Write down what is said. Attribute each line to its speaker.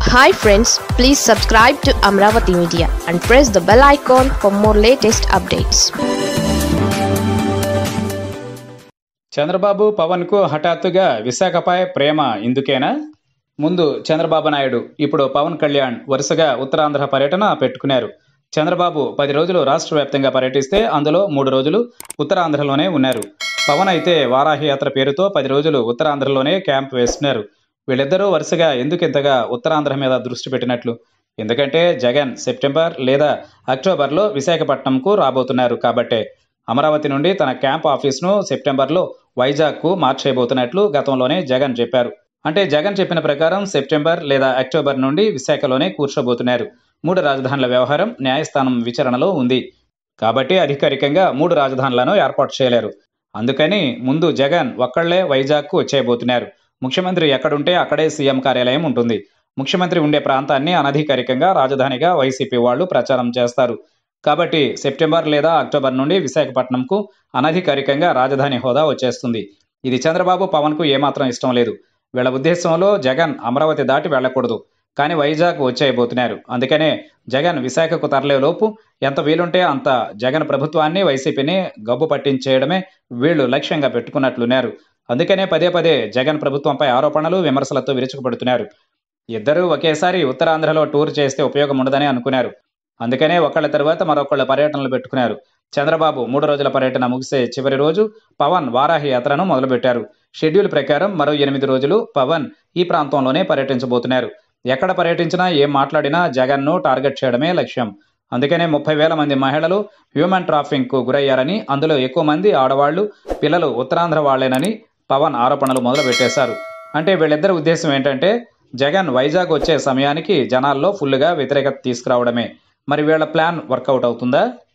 Speaker 1: hi friends please subscribe to Amaravati media and press the bell icon for more latest updates
Speaker 2: Chandrababu పవన్కు హఠాత్తుగా విశాఖపై ప్రేమ ఇందుకేనా ముందు చంద్రబాబు నాయుడు ఇప్పుడు పవన్ కళ్యాణ్ వరుసగా ఉత్తరాంధ్ర పర్యటన పెట్టుకున్నారు చంద్రబాబు పది రోజులు రాష్ట్ర వ్యాప్తంగా పర్యటిస్తే అందులో మూడు రోజులు ఉత్తరాంధ్రలోనే ఉన్నారు పవన్ అయితే వారాహి యాత్ర పేరుతో పది రోజులు ఉత్తరాంధ్రలోనే క్యాంప్ వేస్తున్నారు వీళ్ళిద్దరూ వరుసగా ఎందుకు ఇంతగా ఉత్తరాంధ్ర మీద దృష్టి పెట్టినట్లు ఎందుకంటే జగన్ సెప్టెంబర్ లేదా అక్టోబర్లో విశాఖపట్నంకు రాబోతున్నారు కాబట్టే అమరావతి నుండి తన క్యాంప్ ఆఫీస్ను సెప్టెంబర్లో వైజాగ్కు మార్చేయబోతున్నట్లు గతంలోనే జగన్ చెప్పారు అంటే జగన్ చెప్పిన ప్రకారం సెప్టెంబర్ లేదా అక్టోబర్ నుండి విశాఖలోనే కూర్చోబోతున్నారు మూడు రాజధానుల వ్యవహారం న్యాయస్థానం విచారణలో ఉంది కాబట్టి అధికారికంగా మూడు రాజధానులను ఏర్పాటు చేయలేరు అందుకని ముందు జగన్ ఒక్కళ్లే వైజాగ్కు వచ్చేయబోతున్నారు ముఖ్యమంత్రి ఎక్కడుంటే అక్కడే సీఎం కార్యాలయం ఉంటుంది ముఖ్యమంత్రి ఉండే ప్రాంతాన్ని అనధికారికంగా రాజధానిగా వైసీపీ వాళ్ళు ప్రచారం చేస్తారు కాబట్టి సెప్టెంబర్ లేదా అక్టోబర్ నుండి విశాఖపట్నంకు అనధికారికంగా రాజధాని హోదా వచ్చేస్తుంది ఇది చంద్రబాబు పవన్కు ఏమాత్రం ఇష్టం లేదు వీళ్ళ ఉద్దేశంలో జగన్ అమరావతి దాటి వెళ్లకూడదు కానీ వైజాగ్ వచ్చేయబోతున్నారు అందుకనే జగన్ విశాఖకు తరలేలోపు ఎంత వీలుంటే అంత జగన్ ప్రభుత్వాన్ని వైసీపీని గబ్బు పట్టించేయడమే వీళ్ళు లక్ష్యంగా పెట్టుకున్నట్లున్నారు అందుకనే పదే పదే జగన్ ప్రభుత్వంపై ఆరోపణలు విమర్శలతో విరుచుకుపడుతున్నారు ఇద్దరూ ఒకేసారి ఉత్తరాంధ్రలో టూర్ చేస్తే ఉపయోగం ఉండదని అనుకున్నారు అందుకనే ఒకళ్ళ తర్వాత మరొకళ్ళ పర్యటనలు పెట్టుకున్నారు చంద్రబాబు మూడు రోజుల పర్యటన ముగిసే చివరి రోజు పవన్ వారాహి యాత్రను మొదలుపెట్టారు షెడ్యూల్ ప్రకారం మరో ఎనిమిది రోజులు పవన్ ఈ ప్రాంతంలోనే పర్యటించబోతున్నారు ఎక్కడ పర్యటించినా ఏం మాట్లాడినా జగన్ను టార్గెట్ చేయడమే లక్ష్యం అందుకనే ముప్పై వేల మంది మహిళలు హ్యూమన్ ట్రాఫింగ్కు గురయ్యారని అందులో ఎక్కువ మంది ఆడవాళ్లు పిల్లలు ఉత్తరాంధ్ర వాళ్లేనని పవన్ ఆరోపణలు మొదలుపెట్టేశారు అంటే వీళ్ళిద్దరి ఉద్దేశం ఏంటంటే జగన్ వైజాగ్ వచ్చే సమయానికి జనాల్లో ఫుల్లుగా వ్యతిరేకత తీసుకురావడమే మరి వీళ్ళ ప్లాన్ వర్కౌట్ అవుతుందా